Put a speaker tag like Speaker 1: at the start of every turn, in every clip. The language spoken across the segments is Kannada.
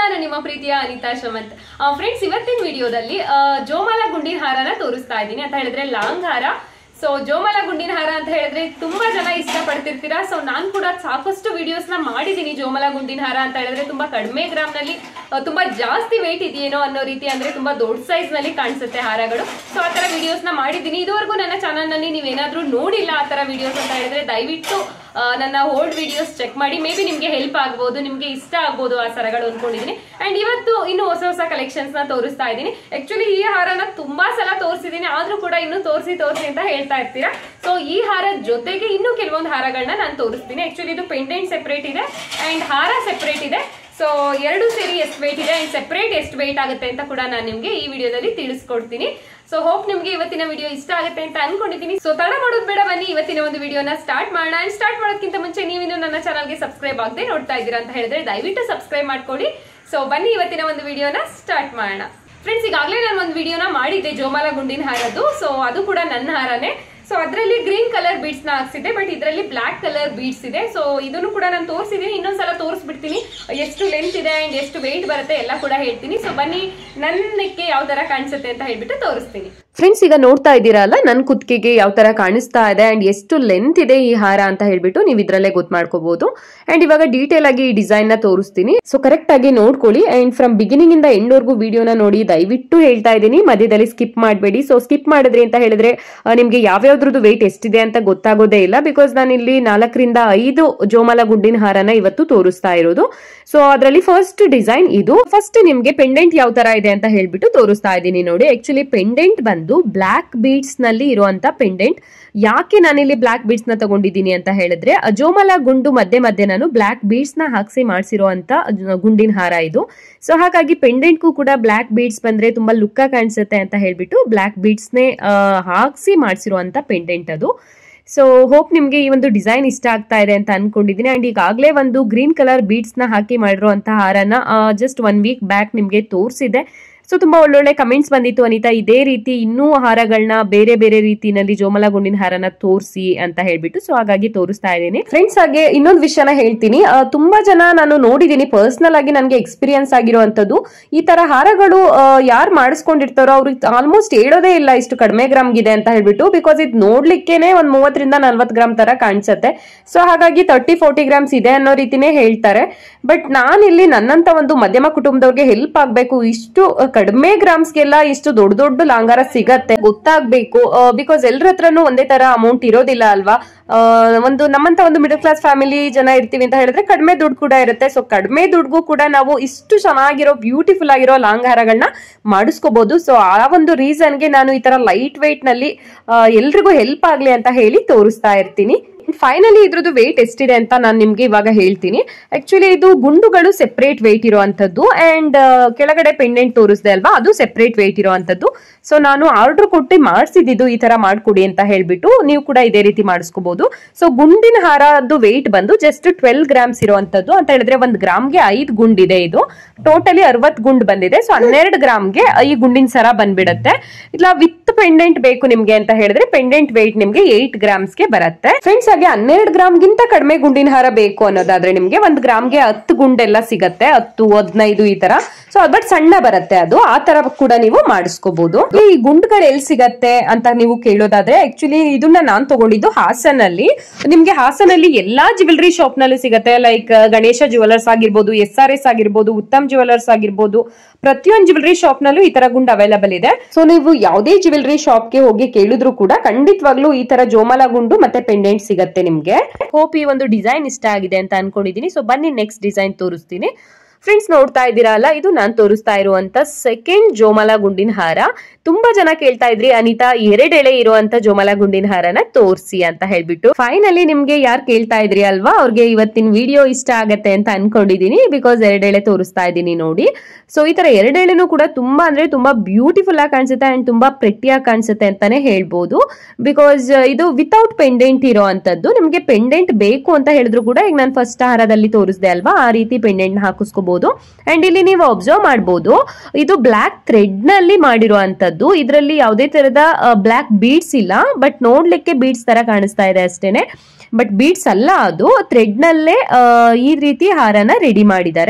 Speaker 1: ನಾನು ನಿಮ್ಮ ಪ್ರೀತಿಯ ಅನಿತಾ ಶಮಂತ್ ಫ್ರೆಂಡ್ಸ್ ಇವತ್ತಿನ ವಿಡಿಯೋದಲ್ಲಿ ಜೋಮಾಲ ಗುಂಡಿನ ಹಾರನ ತೋರಿಸ್ತಾ ಇದ್ದೀನಿ ಅಂತ ಹೇಳಿದ್ರೆ ಲಾಂಗ್ ಹಾರ ಸೊ ಜೋಮಾಲ ಗುಂಡಿನ ಹಾರ ಅಂತ ಹೇಳಿದ್ರೆ ತುಂಬಾ ಜನ ಇಷ್ಟಪಡ್ತಿರ್ತೀರಾ ಸೊ ನಾನು ಕೂಡ ಸಾಕಷ್ಟು ವಿಡಿಯೋಸ್ ನ ಮಾಡಿದ್ದೀನಿ ಜೋಮಾಲ ಗುಂಡಿನ ಹಾರ ಅಂತ ಹೇಳಿದ್ರೆ ತುಂಬಾ ಕಡಿಮೆ ಗ್ರಾಮ್ ನಲ್ಲಿ ಆ, ತುಂಬಾ ಜಾಸ್ತಿ ವೆಯ್ಟ್ ಇದೆಯೇನೋ ಅನ್ನೋ ರೀತಿ ಅಂದ್ರೆ ತುಂಬಾ ದೊಡ್ಡ ಸೈಜ್ ನಲ್ಲಿ ಕಾಣಿಸುತ್ತೆ ಹಾರಗಳು ಸೊ ಆ ತರ ವಿಡಿಯೋಸ್ ನ ಮಾಡಿದ್ದೀನಿ ಇದುವರೆಗೂ ನನ್ನ ಚಾನಲ್ ನಲ್ಲಿ ನೀವೇನಾದ್ರೂ ನೋಡಿಲ್ಲ ಆ ತರ ವಿಡಿಯೋಸ್ ಅಂತ ಹೇಳಿದ್ರೆ ದಯವಿಟ್ಟು ಆ, ನನ್ನ ಓಲ್ಡ್ ವಿಡಿಯೋಸ್ ಚೆಕ್ ಮಾಡಿ ಮೇ ಬಿ ನಿಮ್ಗೆ ಹೆಲ್ಪ್ ಆಗ್ಬೋದು ನಿಮ್ಗೆ ಇಷ್ಟ ಆಗ್ಬೋದು ಆ ಸರಗಳು ಅನ್ಕೊಂಡಿದೀನಿ ಅಂಡ್ ಇವತ್ತು ಇನ್ನು ಹೊಸ ಹೊಸ ಕಲೆಕ್ಷನ್ಸ್ ನ ತೋರಿಸ್ತಾ ಇದ್ದೀನಿ ಆಕ್ಚುಲಿ ಈ ಹಾರನ ತುಂಬಾ ಸಲ ತೋರಿಸಿದೀನಿ ಆದ್ರೂ ಕೂಡ ಇನ್ನು ತೋರಿಸಿ ತೋರಿಸಿ ಅಂತ ಹೇಳ್ತಾ ಇರ್ತೀರಾ ಸೊ ಈ ಹಾರದ ಜೊತೆಗೆ ಇನ್ನೂ ಕೆಲವೊಂದು ಹಾರಗಳನ್ನ ನಾನು ತೋರಿಸ್ತೀನಿ ಆಕ್ಚುಲಿ ಇದು ಪೆಂಡೆಂಟ್ ಸೆಪರೇಟ್ ಇದೆ ಅಂಡ್ ಹಾರ ಸೆಪರೇಟ್ ಇದೆ ಸೊ ಎರಡು ಸೇರಿ ಎಷ್ಟು ವೆಯ್ಟ್ ಇದೆ ಅಂಡ್ ಸೆಪರೇಟ್ ಎಷ್ಟು ವೆಯ್ಟ್ ಆಗುತ್ತೆ ಅಂತ ಕೂಡ ನಾನು ನಿಮ್ಗೆ ಈ ವಿಡಿಯೋದಲ್ಲಿ ತಿಳಿಸ್ಕೊಡ್ತೀನಿ ಸೊ ಹೋಪ್ ನಿಮ್ಗೆ ಇವತ್ತಿನ ವಿಡಿಯೋ ಇಷ್ಟ ಆಗುತ್ತೆ ಅಂತ ಅನ್ಕೊಂಡಿದ್ದೀನಿ ಸೊ ತಡ ಮಾಡೋದು ಬೇಡ ಬನ್ನಿ ಇವತ್ತಿನ ಒಂದು ವಿಡಿಯೋನ ಸ್ಟಾರ್ಟ್ ಮಾಡೋಣ ಅಂಡ್ ಸ್ಟಾರ್ಟ್ ಮಾಡೋದಕ್ಕಿಂತ ಮುಂಚೆ ನೀವಿನ್ನು ನನ್ನ ಚಾನಲ್ಗೆ ಸಬ್ಸ್ಕ್ರೈಬ್ ಆಗದೆ ನೋಡ್ತಾ ಇದ್ದೀರಾ ಅಂತ ಹೇಳಿದ್ರೆ ದಯವಿಟ್ಟು ಸಬ್ಸ್ಕ್ರೈಬ್ ಮಾಡ್ಕೊಳ್ಳಿ ಸೊ ಬನ್ನಿ ಇವತ್ತಿನ ಒಂದು ವಿಡಿಯೋನ ಸ್ಟಾರ್ಟ್ ಮಾಡೋಣ ಫ್ರೆಂಡ್ಸ್ ಈಗಾಗಲೇ ನಾನು ಒಂದು ವಿಡಿಯೋನ ಮಾಡಿದ್ದೆ ಜೋಮಾಲ ಗುಂಡಿನ ಹಾರದ್ದು ಸೊ ಅದು ಕೂಡ ನನ್ನ ಹಾರನೇ ಸೊ ಅದರಲ್ಲಿ ಗ್ರೀನ್ ಕಲರ್ ಬೀಡ್ಸ್ ನ ಹಾಕ್ಸಿದ್ದೆ ಬಟ್ ಇದರಲ್ಲಿ ಬ್ಲಾಕ್ ಕಲರ್ ಬೀಡ್ಸ್ ಇದೆ ಸೊ ಇದನ್ನು ಕೂಡ ನಾನು ತೋರಿಸಿದ್ದೀನಿ ಇನ್ನೊಂದ್ಸಲ ತೋರಿಸ್ಬಿಡ್ತೀನಿ ಎಷ್ಟು ಲೆಂತ್ ಇದೆ ಅಂಡ್ ಎಷ್ಟು ವೆಯ್ಟ್ ಬರುತ್ತೆ ಎಲ್ಲ ಕೂಡ ಹೇಳ್ತೀನಿ ಸೊ ಬನ್ನಿ ನನ್ನಕ್ಕೆ ಯಾವ ತರ ಕಾಣಿಸುತ್ತೆ ಅಂತ ಹೇಳ್ಬಿಟ್ಟು ತೋರಿಸ್ತೀನಿ
Speaker 2: ಫ್ರೆಂಡ್ಸ್ ಈಗ ನೋಡ್ತಾ ಇದ್ದೀರಲ್ಲ ನನ್ನ ಕುತ್ತಿಗೆಗೆ ಯಾವ ತರ ಕಾಣಿಸ್ತಾ ಇದೆ ಅಂಡ್ ಎಷ್ಟು ಲೆಂತ್ ಇದೆ ಈ ಹಾರ ಅಂತ ಹೇಳ್ಬಿಟ್ಟು ನೀವು ಇದ್ರಲ್ಲೇ ಗೊತ್ತು ಮಾಡ್ಕೋಬಹುದು ಅಂಡ್ ಇವಾಗ ಡೀಟೇಲ್ ಆಗಿ ಈ ಡಿಸೈನ್ ನ ತೋರಿಸ್ತೀನಿ ಸೊ ಕರೆಕ್ಟ್ ಆಗಿ ನೋಡ್ಕೊಳ್ಳಿ ಅಂಡ್ ಫ್ರಮ್ ಬಿಗಿನಿಂಗ್ ಇಂದ ಎಂಡ್ ವರ್ಗು ವಿಡಿಯೋನ ನೋಡಿ ದಯವಿಟ್ಟು ಹೇಳ್ತಾ ಇದ್ದೀನಿ ಮಧ್ಯದಲ್ಲಿ ಸ್ಕಿಪ್ ಮಾಡಬೇಡಿ ಸೊ ಸ್ಕಿಪ್ ಮಾಡಿದ್ರಿ ಅಂತ ಹೇಳಿದ್ರೆ ಆ, ನಿಮ್ಗೆ ಯಾವ್ಯಾವ್ದ್ರದ್ದು ವೆಯ್ಟ್ ಎಷ್ಟಿದೆ ಅಂತ ಗೊತ್ತಾಗೋದೇ ಇಲ್ಲ ಬಿಕಾಸ್ ನಾನು ಇಲ್ಲಿ ನಾಲ್ಕರಿಂದ ಐದು ಜೋಮಾಲ ಗುಂಡಿನ ಹಾರನ ಇವತ್ತು ತೋರಿಸ್ತಾ ಇರೋದು ಸೊ ಅದರಲ್ಲಿ ಫಸ್ಟ್ ಡಿಸೈನ್ ಇದು ಫಸ್ಟ್ ನಿಮ್ಗೆ ಪೆಂಡೆಂಟ್ ಯಾವ ತರ ಇದೆ ಅಂತ ಹೇಳ್ಬಿಟ್ಟು ತೋರಿಸ್ತಾ ಇದ್ದೀನಿ ನೋಡಿ ಆಕ್ಚುಲಿ ಪೆಂಡೆಂಟ್ ಬಂದು ಬ್ಲಾಕ್ ಬೀಡ್ಸ್ ನಲ್ಲಿ ಇರುವಂತ ಪೆಂಡೆಂಟ್ ಯಾಕೆ ನಾನಿಲ್ಲಿ ಬ್ಲಾಕ್ ಬೀಡ್ಸ್ ನ ತಗೊಂಡಿದ್ದೀನಿ ಅಂತ ಹೇಳಿದ್ರೆ ಅಜೋಮಲ ಗುಂಡು ಮಧ್ಯೆ ಮಧ್ಯೆ ನಾನು ಬ್ಲಾಕ್ ಬೀಡ್ಸ್ ನ ಹಾಕ್ಸಿ ಮಾಡಿಸಿರುವಂತ ಗುಂಡಿನ ಹಾರ ಇದು ಸೊ ಹಾಗಾಗಿ ಪೆಂಡೆಂಟ್ಗೂ ಕೂಡ ಬ್ಲಾಕ್ ಬೀಡ್ಸ್ ಬಂದ್ರೆ ತುಂಬಾ ಲುಕ್ಕ ಕಾಣಿಸುತ್ತೆ ಅಂತ ಹೇಳ್ಬಿಟ್ಟು ಬ್ಲಾಕ್ ಬೀಡ್ಸ್ ನೇ ಆ, ಹಾಕ್ಸಿ ಮಾಡಿಸಿರುವಂತ ಪೆಂಡೆಂಟ್ ಅದು ಸೊ ಹೋಪ್ ನಿಮ್ಗೆ ಈ ಒಂದು ಡಿಸೈನ್ ಇಷ್ಟ ಆಗ್ತಾ ಇದೆ ಅಂತ ಅನ್ಕೊಂಡಿದ್ದೀನಿ ಅಂಡ್ ಈಗಾಗಲೇ ಒಂದು ಗ್ರೀನ್ ಕಲರ್ ಬೀಡ್ಸ್ ನ ಹಾಕಿ ಮಾಡಿರುವಂತ ಹಾರನ ಜಸ್ಟ್ ಒನ್ ವೀಕ್ ಬ್ಯಾಕ್ ನಿಮ್ಗೆ ತೋರಿಸಿದೆ ಸೊ ತುಂಬಾ ಒಳ್ಳೊಳ್ಳೆ ಕಮೆಂಟ್ಸ್ ಬಂದಿತ್ತು ಅನಿತಾ ಇದೇ ರೀತಿ ಇನ್ನೂ ಹಾರಗಳನ್ನ ಬೇರೆ ಬೇರೆ ರೀತಿನಲ್ಲಿ ಜೋಮಲ ಗುಂಡಿನ ಹಾರನ ತೋರಿಸಿ ಅಂತ ಹೇಳ್ಬಿಟ್ಟು ಸೊ ಹಾಗಾಗಿ ತೋರಿಸ್ತಾ ಇದ್ದೀನಿ ಫ್ರೆಂಡ್ಸ್ ಹಾಗೆ ಇನ್ನೊಂದು ವಿಷಯನ ಹೇಳ್ತೀನಿ ಆ, ತುಂಬಾ ಜನ ನಾನು ನೋಡಿದ್ದೀನಿ ಪರ್ಸನಲ್ ಆಗಿ ನನಗೆ ಎಕ್ಸ್ಪೀರಿಯನ್ಸ್ ಆಗಿರುವಂತದ್ದು ಈ ತರ ಹಾರಗಳು ಯಾರು ಮಾಡಿಸ್ಕೊಂಡಿರ್ತಾರೋ ಅವ್ರಿಗೆ ಆಲ್ಮೋಸ್ಟ್ ಹೇಳೋದೇ ಇಲ್ಲ ಇಷ್ಟು ಕಡಿಮೆ ಗ್ರಾಮ್ಗಿದೆ ಅಂತ ಹೇಳ್ಬಿಟ್ಟು ಬಿಕಾಸ್ ಇದು ನೋಡ್ಲಿಕ್ಕೇನೆ ಒಂದ್ ಮೂವತ್ತರಿಂದ ನಲ್ವತ್ತು ಗ್ರಾಮ್ ತರ ಕಾಣಿಸುತ್ತೆ ಸೊ ಹಾಗಾಗಿ ತರ್ಟಿ ಫೋರ್ಟಿ ಗ್ರಾಮ್ಸ್ ಇದೆ ಅನ್ನೋ ರೀತಿನೇ ಹೇಳ್ತಾರೆ ಬಟ್ ನಾನಿಲ್ಲಿ ನನ್ನಂತ ಒಂದು ಮಧ್ಯಮ ಕುಟುಂಬದವ್ರಿಗೆ ಹೆಲ್ಪ್ ಆಗ್ಬೇಕು ಇಷ್ಟು ಆ, ಕಡಿಮೆ ಗ್ರಾಮ್ಸ್ಗೆಲ್ಲ ಇಷ್ಟು ದೊಡ್ಡ ದೊಡ್ಡ ಲಾಂಗಾರ ಸಿಗತ್ತೆ ಗೊತ್ತಾಗ್ಬೇಕು ಬಿಕಾಸ್ ಎಲ್ರ ಹತ್ರನೂ ಒಂದೇ ತರ ಅಮೌಂಟ್ ಇರೋದಿಲ್ಲ ಅಲ್ವಾ ಆ, ಒಂದು ನಮ್ಮಂತ ಒಂದು ಮಿಡಲ್ ಕ್ಲಾಸ್ ಫ್ಯಾಮಿಲಿ ಜನ ಇರ್ತೀವಿ ಅಂತ ಹೇಳಿದ್ರೆ ಕಡಿಮೆ ದುಡ್ಡು ಕೂಡ ಇರುತ್ತೆ ಸೊ ಕಡಿಮೆ ದುಡ್ಗೂ ಕೂಡ ನಾವು ಇಷ್ಟು ಚೆನ್ನಾಗಿರೋ ಬ್ಯೂಟಿಫುಲ್ ಆಗಿರೋ ಲಾಂಗ್ ಹಾರಗಳನ್ನ ಮಾಡಿಸ್ಕೋಬಹುದು ಸೊ ಆ ಒಂದು ರೀಸನ್ಗೆ ನಾನು ಈ ತರ ಲೈಟ್ ವೆಯ್ಟ್ ನಲ್ಲಿ ಆ, ಎಲ್ರಿಗೂ ಹೆಲ್ಪ್ ಆಗ್ಲಿ ಅಂತ ಹೇಳಿ ತೋರಿಸ್ತಾ ಇರ್ತೀನಿ ಫೈನಲಿ ಇದ್ರದ್ದು ವೆಯ್ಟ್ ಎಷ್ಟಿದೆ ಅಂತ ನಾನು ನಿಮ್ಗೆ ಇವಾಗ ಹೇಳ್ತೀನಿ ಆಕ್ಚುಲಿ ಇದು ಗುಂಡುಗಳು ಸೆಪರೇಟ್ ವೆಯ್ಟ್ ಇರುವಂತದ್ದು ಅಂಡ್ ಕೆಳಗಡೆ ಪೆಂಡೆಂಟ್ ತೋರಿಸ್ದೆ ಅಲ್ವಾ ಅದು ಸೆಪರೇಟ್ ವೆಯ್ಟ್ ಇರುವಂತದ್ದು ಸೊ ನಾನು ಆರ್ಡರ್ ಕೊಟ್ಟು ಮಾಡಿಸಿದ್ದು ಈ ತರ ಮಾಡ್ಕೊಡಿ ಅಂತ ಹೇಳ್ಬಿಟ್ಟು ನೀವು ಕೂಡ ಇದೇ ರೀತಿ ಮಾಡಿಸ್ಕೋಬಹುದು ಸೊ ಗುಂಡಿನ ಹಾರದ್ದು ವೆಯ್ಟ್ ಬಂದು ಜಸ್ಟ್ ಟ್ವೆಲ್ ಗ್ರಾಮ್ಸ್ ಇರುವಂತದ್ದು ಅಂತ ಹೇಳಿದ್ರೆ ಒಂದು ಗ್ರಾಮ್ಗೆ ಐದು ಗುಂಡಿದೆ ಇದು ಟೋಟಲಿ ಅರವತ್ ಗುಂಡ್ ಬಂದಿದೆ ಸೊ ಹನ್ನೆರಡು ಗ್ರಾಮ್ಗೆ ಈ ಗುಂಡಿನ ಸರ ಬಂದ್ಬಿಡತ್ತೆ ಇಲ್ಲ ವಿತ್ ಪೆಂಡೆಂಟ್ ಬೇಕು ನಿಮ್ಗೆ ಅಂತ ಹೇಳಿದ್ರೆ ಪೆಂಡೆಂಟ್ ವೆಯ್ಟ್ ನಿಮ್ಗೆ ಏಟ್ ಗ್ರಾಮ್ಸ್ಗೆ ಬರುತ್ತೆ ಫ್ರೆಂಡ್ಸ್ ಹಾಗೆ ಹನ್ನೆರಡು ಗ್ರಾಮ್ಗಿಂತ ಕಡಿಮೆ ಗುಂಡಿನ ಹಾರ ಬೇಕು ಅನ್ನೋದಾದ್ರೆ ನಿಮ್ಗೆ ಒಂದ್ ಗ್ರಾಮ್ಗೆ ಹತ್ತು ಗುಂಡೆಲ್ಲ ಸಿಗತ್ತೆ ಹತ್ತು ಹದಿನೈದು ಈ ತರ ಸೊ ಬಟ್ ಸಣ್ಣ ಬರುತ್ತೆ ಅದು ಆ ತರ ಕೂಡ ನೀವು ಮಾಡಿಸ್ಕೋಬಹುದು ಈ ಗುಂಡುಗಳು ಎಲ್ಲಿ ಸಿಗತ್ತೆ ಅಂತ ನೀವು ಕೇಳೋದಾದ್ರೆ ಆಕ್ಚುಲಿ ಇದನ್ನ ನಾನ್ ತಗೊಂಡಿದ್ದು ಹಾಸನಲ್ಲಿ ನಿಮ್ಗೆ ಹಾಸನಲ್ಲಿ ಎಲ್ಲಾ ಜ್ಯುವೆಲರಿ ಶಾಪ್ ನಲ್ಲೂ ಸಿಗತ್ತೆ ಲೈಕ್ ಗಣೇಶ ಜ್ಯುವೆಲರ್ಸ್ ಆಗಿರ್ಬೋದು ಎಸ್ ಆರ್ ಎಸ್ ಆಗಿರ್ಬೋದು ಉತ್ತಮ್ ಜ್ಯುವೆಲರ್ಸ್ ಆಗಿರ್ಬೋದು ಪ್ರತಿಯೊಂದು ಜ್ಯುವೆಲರಿ ಶಾಪ್ ನಲ್ಲೂ ಈ ತರ ಗುಂಡ್ ಅವೈಲಬಲ್ ಇದೆ ಸೊ ನೀವು ಯಾವುದೇ ಜ್ಯುವೆಲರಿ ಶಾಪ್ ಗೆ ಹೋಗಿ ಕೇಳಿದ್ರು ಕೂಡ ಖಂಡಿತವಾಗ್ಲೂ ಈ ತರ ಜೋಮಾಲ ಗುಂಡು ಮತ್ತೆ ಪೆಂಡೆಂಟ್ ಸಿಗತ್ತೆ ನಿಮ್ಗೆ ಹೋಪ್ ಈ ಒಂದು ಡಿಸೈನ್ ಇಷ್ಟ ಆಗಿದೆ ಅಂತ ಅನ್ಕೊಂಡಿದೀನಿ ಸೊ ಬನ್ನಿ ನೆಕ್ಸ್ಟ್ ಡಿಸೈನ್ ತೋರಿಸ್ತೀನಿ ಫ್ರೆಂಡ್ಸ್ ನೋಡ್ತಾ ಇದ್ದೀರಲ್ಲ ಇದು ನಾನು ತೋರಿಸ್ತಾ ಇರುವಂತ ಸೆಕೆಂಡ್ ಜೋಮಾಲ ಗುಂಡಿನ ಹಾರ ತುಂಬಾ ಜನ ಕೇಳ್ತಾ ಇದ್ರಿ ಅನಿತಾ ಎರಡೆಳೆ ಇರುವಂತ ಜೋಮಾಲ ಗುಂಡಿನ ಹಾರನ ತೋರಿಸಿ ಅಂತ ಹೇಳ್ಬಿಟ್ಟು ಫೈನಲಿ ನಿಮ್ಗೆ ಯಾರು ಕೇಳ್ತಾ ಇದ್ರಿ ಅಲ್ವಾ ಅವ್ರಿಗೆ ಇವತ್ತಿನ ವಿಡಿಯೋ ಇಷ್ಟ ಆಗತ್ತೆ ಅಂತ ಅನ್ಕೊಂಡಿದೀನಿ ಬಿಕಾಸ್ ಎರಡೆಳೆ ತೋರಿಸ್ತಾ ಇದ್ದೀನಿ ನೋಡಿ ಸೊ ಈ ತರ ಎರಡೆಳೆನೂ ಕೂಡ ತುಂಬಾ ಅಂದ್ರೆ ತುಂಬಾ ಬ್ಯೂಟಿಫುಲ್ ಆಗಿ ಕಾಣಿಸುತ್ತೆ ಅಂಡ್ ತುಂಬಾ ಪ್ರೆಟ್ಟಿಯಾಗಿ ಕಾಣಿಸುತ್ತೆ ಅಂತಾನೆ ಹೇಳ್ಬೋದು ಬಿಕಾಸ್ ಇದು ವಿತೌಟ್ ಪೆಂಡೆಂಟ್ ಇರೋ ಅಂತದ್ದು ನಿಮ್ಗೆ ಪೆಂಡೆಂಟ್ ಬೇಕು ಅಂತ ಹೇಳಿದ್ರು ಕೂಡ ಈಗ ನಾನು ಫಸ್ಟ್ ಹಾರದಲ್ಲಿ ತೋರಿಸ್ದೆ ಅಲ್ವಾ ಆ ರೀತಿ ಪೆಂಡೆಂಟ್ ಹಾಕಿಸ್ಕೋಬಹುದು ಅಂಡ್ ಇಲ್ಲಿ ನೀವು ಅಬ್ಸರ್ವ್ ಮಾಡಬಹುದು ಇದು ಬ್ಲಾಕ್ ಥ್ರೆಡ್ ನಲ್ಲಿ ಮಾಡಿರುವಂತದ್ದು ಇದರಲ್ಲಿ ಯಾವುದೇ ತರದ ಬ್ಲಾಕ್ ಬೀಡ್ಸ್ ಇಲ್ಲ ಬಟ್ ನೋಡ್ಲಿಕ್ಕೆ ಬೀಡ್ಸ್ ತರ ಕಾಣಿಸ್ತಾ ಇದೆ ಅಷ್ಟೇನೆ ಬಟ್ ಬೀಡ್ಸ್ ಅಲ್ಲ ಅದು ಥ್ರೆಡ್ ನಲ್ಲೇ ಆ, ಈ ರೀತಿ ಹಾರನ ರೆಡಿ ಮಾಡಿದ್ದಾರೆ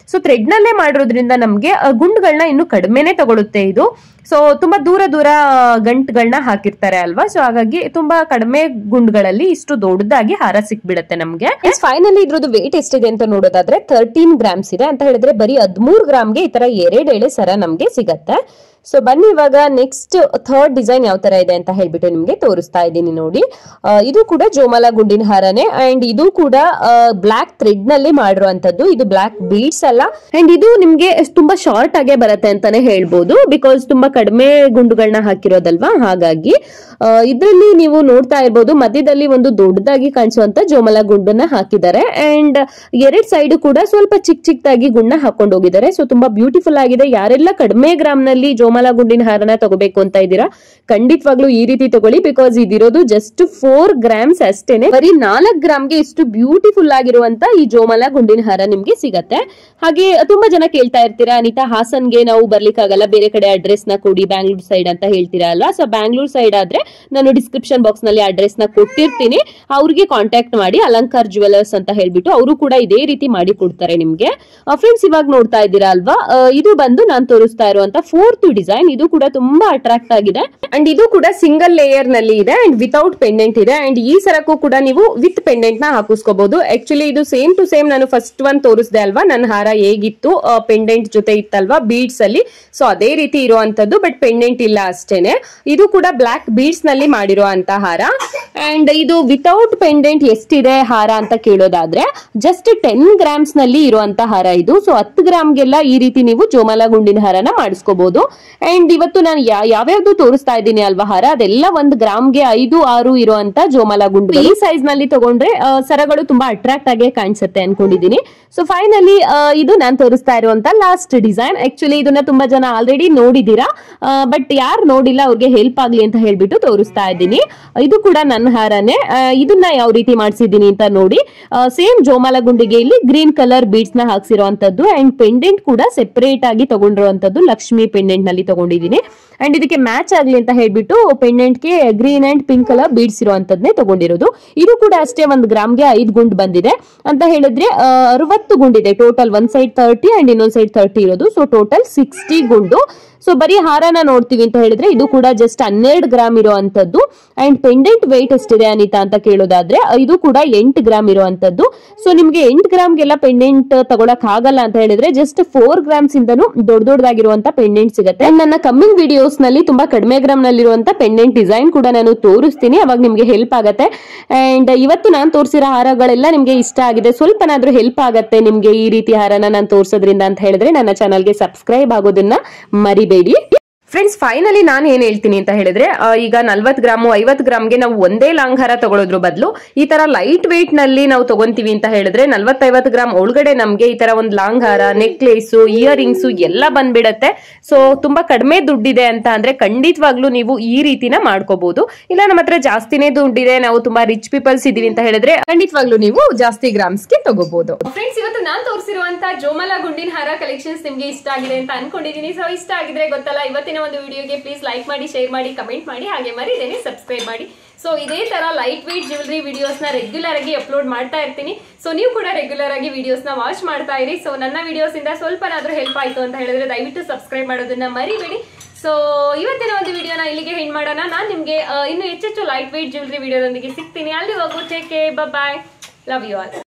Speaker 2: ಸೊ ಥ್ರೆಡ್ ನಲ್ಲೇ ಮಾಡಿರೋದ್ರಿಂದ ನಮ್ಗೆ ಆ, ಗುಂಡುಗಳನ್ನ ಇನ್ನು ಕಡಿಮೆನೆ ತಗೊಳುತ್ತೆ ಇದು ಸೊ ತುಂಬಾ ದೂರ ದೂರ ಗಂಟುಗಳನ್ನ ಹಾಕಿರ್ತಾರೆ ಅಲ್ವಾ ಸೊ ಹಾಗಾಗಿ ತುಂಬಾ ಕಡಿಮೆ ಗುಂಡುಗಳಲ್ಲಿ ಇಷ್ಟು ದೊಡ್ಡದಾಗಿ ಹಾರ ಸಿಕ್ಬಿಡತ್ತೆ ನಮ್ಗೆ ಫೈನಲಿ ಇದ್ರದ್ದು ವೇಟ್ ಎಷ್ಟಿದೆ ಅಂತ ನೋಡೋದಾದ್ರೆ ತರ್ಟೀನ್ ಗ್ರಾಮ್ಸ್ ಇದೆ ಅಂತ ಹೇಳಿದ್ರೆ ಬರೀ ಹದ್ಮೂರ್ ಗ್ರಾಮ್ಗೆ ಈ ತರ ಎರಡ್ ಎಳೆ ಸರ ನಮ್ಗೆ ಸಿಗತ್ತೆ ಸೊ ಬನ್ನಿ ಇವಾಗ ನೆಕ್ಸ್ಟ್ ಥರ್ಡ್ ಡಿಸೈನ್ ಯಾವ ತರ ಇದೆ ಅಂತ ಹೇಳ್ಬಿಟ್ಟು ನಿಮ್ಗೆ ತೋರಿಸ್ತಾ ಇದ್ದೀನಿ ನೋಡಿ ಆ, ಇದು ಕೂಡ ಜೋಮಾಲ ಗುಂಡಿನ ಹಾರನೆ ಅಂಡ್ ಇದು ಕೂಡ ಬ್ಲಾಕ್ ಥ್ರೆಡ್ ನಲ್ಲಿ ಮಾಡಿರುವಂತದ್ದು ಇದು ಬ್ಲಾಕ್ ಬೀಡ್ಸ್ ಅಲ್ಲ ಅಂಡ್ ಇದು ನಿಮ್ಗೆ ತುಂಬಾ ಶಾರ್ಟ್ ಆಗೇ ಬರುತ್ತೆ ಅಂತಾನೆ ಹೇಳ್ಬೋದು ಬಿಕಾಸ್ ತುಂಬಾ ಕಡಿಮೆ ಗುಂಡುಗಳನ್ನ ಹಾಕಿರೋದಲ್ವಾ ಹಾಗಾಗಿ ಇದರಲ್ಲಿ ನೀವು ನೋಡ್ತಾ ಇರ್ಬೋದು ಮಧ್ಯದಲ್ಲಿ ಒಂದು ದೊಡ್ಡದಾಗಿ ಕಾಣಿಸುವಂತ ಜೋಮಲ ಗುಂಡನ್ನ ಹಾಕಿದ್ದಾರೆ ಅಂಡ್ ಎರಡ್ ಸೈಡ್ ಕೂಡ ಸ್ವಲ್ಪ ಚಿಕ್ಕ ಚಿಕ್ಕದಾಗಿ ಗುಂಡ ಹಾಕೊಂಡು ಹೋಗಿದ್ದಾರೆ ಸೊ ತುಂಬಾ ಬ್ಯೂಟಿಫುಲ್ ಆಗಿದೆ ಯಾರೆಲ್ಲ ಕಡಿಮೆ ಗ್ರಾಮ್ ನಲ್ಲಿ ಜೋಮಲ ಗುಂಡಿನ ಹಾರನ ತಗೋಬೇಕು ಅಂತ ಇದ್ದೀರಾ ಖಂಡಿತವಾಗ್ಲೂ ಈ ರೀತಿ ತಗೊಳ್ಳಿ ಬಿಕಾಸ್ ಇದಿರೋದು ಜಸ್ಟ್ ಫೋರ್ ಗ್ರಾಮ್ಸ್ ಅಷ್ಟೇನೆ ಬರೀ ನಾಲ್ಕು ಗ್ರಾಮ್ಗೆ ಇಷ್ಟು ಬ್ಯೂಟಿಫುಲ್ ಆಗಿರುವಂತ ಈ ಜೋಮಲ ಗುಂಡಿನ ಹಾರ ನಿಮ್ಗೆ ಸಿಗತ್ತೆ ಹಾಗೆ ತುಂಬಾ ಜನ ಕೇಳ್ತಾ ಇರ್ತೀರಾ ಅನಿತಾ ಹಾಸನ್ಗೆ ನಾವು ಬರ್ಲಿಕ್ಕಾಗಲ್ಲ ಬೇರೆ ಕಡೆ ಅಡ್ರೆಸ್ ನ ಕೊಡಿ ಬ್ಯಾಂಗ್ಳೂರ್ ಸೈಡ್ ಅಂತ ಹೇಳ್ತೀರಾ ಅಲ್ವಾ ಸೊ ಬ್ಯಾಂಗ್ಳೂರ್ ಸೈಡ್ ಆದ್ರೆ ನಾನು ಡಿಸ್ಕ್ರಿಪ್ಷನ್ ಬಾಕ್ಸ್ ನಲ್ಲಿ ಅಡ್ರೆಸ್ ನ ಕೊಟ್ಟಿರ್ತೀನಿ ಅವ್ರಿಗೆ ಕಾಂಟ್ಯಾಕ್ಟ್ ಮಾಡಿ ಅಲಂಕಾರ್ ಜುವೆಲರ್ಸ್ ಅಂತ ಹೇಳ್ಬಿಟ್ಟು ಅವರು ಕೂಡ ಇದೇ ರೀತಿ ಮಾಡಿ ಕೊಡ್ತಾರೆ ನಿಮ್ಗೆ ಫ್ರೆಂಡ್ಸ್ ಇವಾಗ ನೋಡ್ತಾ ಇದ್ದೀರಾ ಅಲ್ವಾ ಆ, ಇದು ಬಂದು ನಾನು ತೋರಿಸ್ತಾ ಇರುವಂತ ಫೋರ್ತ್ ಡಿಸೈನ್ ಇದು ಕೂಡ ತುಂಬಾ ಅಟ್ರಾಕ್ಟ್ ಆಗಿದೆ ಅಂಡ್ ಇದು ಕೂಡ ಸಿಂಗಲ್ ಲೇಯರ್ ನಲ್ಲಿ ಇದೆ ಅಂಡ್ ವಿತೌಟ್ ಪೆಂಡೆಂಟ್ ಇದೆ ಅಂಡ್ ಈ ಸರಕ್ಕೂ ಕೂಡ ನೀವು ವಿತ್ ಪೆಂಡೆಂಟ್ ನ ಹಾಕಿಸ್ಕೋಬಹುದು ಆಕ್ಚುಲಿ ಇದು ಸೇಮ್ ಟು ಸೇಮ್ ನಾನು ಫಸ್ಟ್ ಒನ್ ತೋರಿಸ್ದೆ ಅಲ್ವಾ ನನ್ನ ಹಾರ ಹೇಗಿತ್ತು ಪೆಂಡೆಂಟ್ ಜೊತೆ ಇತ್ತಲ್ವಾ ಬೀಡ್ಸ್ ಅಲ್ಲಿ ಸೊ ಅದೇ ರೀತಿ ಇರುವಂತದ್ದು ಬಟ್ ಪೆಂಡೆಂಟ್ ಇಲ್ಲ ಅಷ್ಟೇನೆ ಇದು ಕೂಡ ಬ್ಲಾಕ್ ಬೀಡ್ಸ್ ನಲ್ಲಿ ಮಾಡಿರುವಂತ ಹಾರ ಅಂಡ್ ಇದು ವಿತೌಟ್ ಪೆಂಡೆಂಟ್ ಎಷ್ಟಿದೆ ಹಾರ ಅಂತ ಕೇಳೋದಾದ್ರೆ ಜಸ್ಟ್ ಟೆನ್ ಗ್ರಾಮ್ಸ್ ನಲ್ಲಿ ಇರುವಂತ ಹಾರ ಇದು ಸೊ ಹತ್ತು ಗ್ರಾಮ್ಗೆಲ್ಲ ಈ ರೀತಿ ನೀವು ಜೋಮಾಲ ಗುಂಡಿನ ಹಾರನ ಮಾಡಿಸ್ಕೋಬಹುದು ಅಂಡ್ ಇವತ್ತು ನಾನು ಯಾ- ಯಾವ್ಯಾವ್ದು ತೋರಿಸ್ತಾ ಇದ್ದೀನಿ ಅಲ್ವಾ ಹಾರ ಅದೆಲ್ಲ ಒಂದು ಗ್ರಾಮ್ಗೆ ಐದು ಆರು ಇರುವಂತ ಜೋಮಾಲ ಗುಂಡು ಈ ಸೈಜ್ ನಲ್ಲಿ ತಗೊಂಡ್ರೆ ಆ, ಸರಗಳು ತುಂಬಾ ಅಟ್ರಾಕ್ಟ್ ಆಗಿ ಕಾಣಿಸುತ್ತೆ ಅನ್ಕೊಂಡಿದೀನಿ ಸೊ ಫೈನಲಿ ಇದು ನಾನು ತೋರಿಸ್ತಾ ಇರುವಂತ ಲಾಸ್ಟ್ ಡಿಸೈನ್ ಆಕ್ಚುಲಿ ಇದನ್ನ ತುಂಬಾ ಜನ ಆಲ್ರೆಡಿ ನೋಡಿದೀರಾ ಬಟ್ ಯಾರು ನೋಡಿಲ್ಲ ಅವ್ರಿಗೆ ಹೆಲ್ಪ್ ಆಗ್ಲಿ ಅಂತ ಹೇಳ್ಬಿಟ್ಟು ತೋರಿಸ್ತಾ ಇದ್ದೀನಿ ಇದು ಕೂಡ ನನ್ನ ಹಾರನೇ ಆ, ಇದನ್ನ ಯಾವ ರೀತಿ ಮಾಡಿಸಿದ್ದೀನಿ ಅಂತ ನೋಡಿ ಸೇಮ್ ಜೋಮಾಲ ಗುಂಡಿಗೆ ಇಲ್ಲಿ ಗ್ರೀನ್ ಕಲರ್ ಬೀಡ್ಸ್ ನ ಹಾಕ್ಸಿರುವಂತದ್ದು ಅಂಡ್ ಪೆಂಡೆಂಟ್ ಕೂಡ ಸೆಪರೇಟ್ ಆಗಿ ತಗೊಂಡಿರುವಂತದ್ದು ಲಕ್ಷ್ಮಿ ಪೆಂಡೆಂಟ್ ನಲ್ಲಿ ತಗೊಂಡಿದ್ದೀನಿ ಅಂಡ್ ಇದಕ್ಕೆ ಮ್ಯಾಚ್ ಆಗ್ಲಿ ಅಂತ ಹೇಳ್ಬಿಟ್ಟು ಪೆಂಡೆಂಟ್ ಗೆ green and pink colour beads ಇರುವಂತದ್ನೇ ತಗೊಂಡಿರೋದು ಇದು ಕೂಡ ಅಷ್ಟೇ ಒಂದು ಗ್ರಾಮ್ಗೆ ಐದು ಗುಂಡ್ ಬಂದಿದೆ ಅಂತ ಹೇಳಿದ್ರೆ ಆ, ಅರವತ್ತು ಗುಂಡಿದೆ ಟೋಟಲ್ ಒಂದ್ ಸೈಡ್ ತರ್ಟಿ ಅಂಡ್ ಇನ್ನೊಂದ್ ಸೈಡ್ ತರ್ಟಿ ಇರೋದು ಸೊ ಟೋಟಲ್ ಸಿಕ್ಸ್ಟಿ ಗುಂಡು ಸೊ ಬರೀ ಹಾರನ ನೋಡ್ತೀವಿ ಅಂತ ಹೇಳಿದ್ರೆ ಇದು ಕೂಡ ಜಸ್ಟ್ ಹನ್ನೆರಡು ಗ್ರಾಮ್ ಇರುವಂತದ್ದು ಅಂಡ್ ಪೆಂಡೆಂಟ್ ವೆಯ್ಟ್ ಎಷ್ಟಿದೆ ಅನಿತಾ ಅಂತ ಕೇಳೋದಾದ್ರೆ ಇದು ಕೂಡ ಎಂಟು ಗ್ರಾಮ್ ಇರುವಂತದ್ದು ಸೊ ನಿಮ್ಗೆ ಎಂಟು ಗ್ರಾಮ್ಗೆಲ್ಲ ಪೆಂಡೆಂಟ್ ತಗೊಳಕ್ ಆಗಲ್ಲ ಅಂತ ಹೇಳಿದ್ರೆ ಜಸ್ಟ್ ಫೋರ್ ಗ್ರಾಮ್ಸ್ ಇಂದನು ದೊಡ್ಡ ದೊಡ್ಡದಾಗಿರುವಂತ ಪೆಂಡೆಂಟ್ಸ್ ಸಿಗುತ್ತೆ And ನನ್ನ ಕಮ್ಮಿಂಗ್ ವಿಡಿಯೋಸ್ ನಲ್ಲಿ ತುಂಬಾ ಕಡಿಮೆ ಗ್ರಾಮ್ ನಲ್ಲಿರುವಂತ ಪೆಂಡೆಂಟ್ ಡಿಸೈನ್ ಕೂಡ ನಾನು ತೋರಿಸ್ತೀನಿ ಅವಾಗ ನಿಮ್ಗೆ ಹೆಲ್ಪ್ ಆಗತ್ತೆ ಅಂಡ್ ಇವತ್ತು ನಾನು ತೋರಿಸಿರೋ ಹಾರಗಳೆಲ್ಲ ನಿಮ್ಗೆ ಇಷ್ಟ ಆಗಿದೆ ಸ್ವಲ್ಪನಾದ್ರೂ ಹೆಲ್ಪ್ ಆಗತ್ತೆ ನಿಮ್ಗೆ ಈ ರೀತಿ ಹಾರನ ನಾನು ತೋರಿಸೋದ್ರಿಂದ ಅಂತ ಹೇಳಿದ್ರೆ ನನ್ನ ಚಾನಲ್ಗೆ ಸಬ್ಸ್ಕ್ರೈಬ್ ಆಗೋದನ್ನ ಮರಿಬೇಡಿ ಫ್ರೆಂಡ್ಸ್ ಫೈನಲಿ ನಾನು ಏನ್ ಹೇಳ್ತೀನಿ ಅಂತ ಹೇಳಿದ್ರೆ ಆ, ಈಗ ನಲ್ವತ್ ಗ್ರಾಮು ಐವತ್ ಗ್ರಾಮ್ಗೆ ನಾವು ಒಂದೇ ಲಾಂಗ್ ಹಾರ ತಗೊಳ್ಳೋದ್ರ ಬದಲು ಈ ತರ ಲೈಟ್ ವೇಟ್ ನಲ್ಲಿ ನಾವು ತಗೊಂತೀವಿ ಅಂತ ಹೇಳಿದ್ರೆ ನಲ್ವತ್ತೈವತ್ತು ಗ್ರಾಮ್ ಒಳಗಡೆ ನಮ್ಗೆ ಈ ತರ ಒಂದು ಲಾಂಗ್ ಹಾರ ನೆಕ್ಲೇಸು ಇಯರಿಂಗ್ಸು ಎಲ್ಲ ಬಂದ್ಬಿಡತ್ತೆ ಸೊ ತುಂಬಾ ಕಡಿಮೆ ದುಡ್ಡಿದೆ ಅಂತ ಅಂದ್ರೆ ಖಂಡಿತವಾಗ್ಲೂ ನೀವು ಈ ರೀತಿನ ಮಾಡ್ಕೋಬಹುದು ಇಲ್ಲ ನಮ್ಮ ಹತ್ರ ಜಾಸ್ತಿನೇ ದುಡ್ಡಿದೆ ನಾವು ತುಂಬಾ ರಿಚ್ ಪೀಪಲ್ಸ್ ಇದೀವಿ ಅಂತ ಹೇಳಿದ್ರೆ ಖಂಡಿತವಾಗ್ಲೂ ನೀವು ಜಾಸ್ತಿ ಗ್ರಾಮ್ಸ್ಗೆ ತಗೋಬಹುದು
Speaker 1: ಫ್ರೆಂಡ್ಸ್ ಇವತ್ತು ನಾನು ತೋರಿಸಿರುವಂತ ಜೋಮಲ ಗುಂಡಿನ ಹಾರ ಕಲೆಕ್ಷನ್ಸ್ ನಿಮ್ಗೆ ಇಷ್ಟ ಆಗಿದೆ ಅಂತ ಅನ್ಕೊಂಡಿದೀನಿ ಸೊ ಇಷ್ಟ ಆಗಿದ್ರೆ ಗೊತ್ತಲ್ಲ ಇವತ್ತಿನ ಒಂದು ವಿಡಿಯೋಗೆ ಪ್ಲೀಸ್ ಲೈಕ್ ಮಾಡಿ ಶೇರ್ ಮಾಡಿ ಕಮೆಂಟ್ ಮಾಡಿ ಹಾಗೆ ಮರಿದೇನೆ ಸಬ್ಸ್ಕ್ರೈಬ್ ಮಾಡಿ ಸೊ ಇದೇ ತರ ಲೈಟ್ ವೇಟ್ ಜ್ಯುವೆಲರಿ ವಿಡಿಯೋಸ್ ನ ರೆಗ್ಯುಲರ್ ಆಗಿ ಅಪ್ಲೋಡ್ ಮಾಡ್ತಾ ಇರ್ತೀನಿ ಸೊ ನೀವು ಕೂಡ ರೆಗ್ಯುಲರ್ ಆಗಿ ವಿಡಿಯೋಸ್ ನ ವಾಚ್ ಮಾಡ್ತಾ ಇರಿ ಸೊ ನನ್ನ ವಿಡಿಯೋಸ್ ಇಂದ ಸ್ವಲ್ಪನಾದ್ರೂ ಹೆಲ್ಪ್ ಆಯ್ತು ಅಂತ ಹೇಳಿದ್ರೆ ದಯವಿಟ್ಟು ಸಬ್ಸ್ಕ್ರೈಬ್ ಮಾಡೋದನ್ನ ಮರಿಬೇಡಿ ಸೊ ಇವತ್ತಿನ ಒಂದು ವಿಡಿಯೋನ ಇಲ್ಲಿಗೆ ಹೆಣ್ ಮಾಡೋಣ ನಾನು ನಿಮಗೆ ಇನ್ನು ಹೆಚ್ಚೆಚ್ಚು ಲೈಟ್ ವೇಟ್ ಜ್ಯುವೆಲರಿ ವಿಡಿಯೋದೊಂದಿಗೆ ಸಿಗ್ತೀನಿ ಅಲ್ಲಿ ಹೋಗು take bye love you all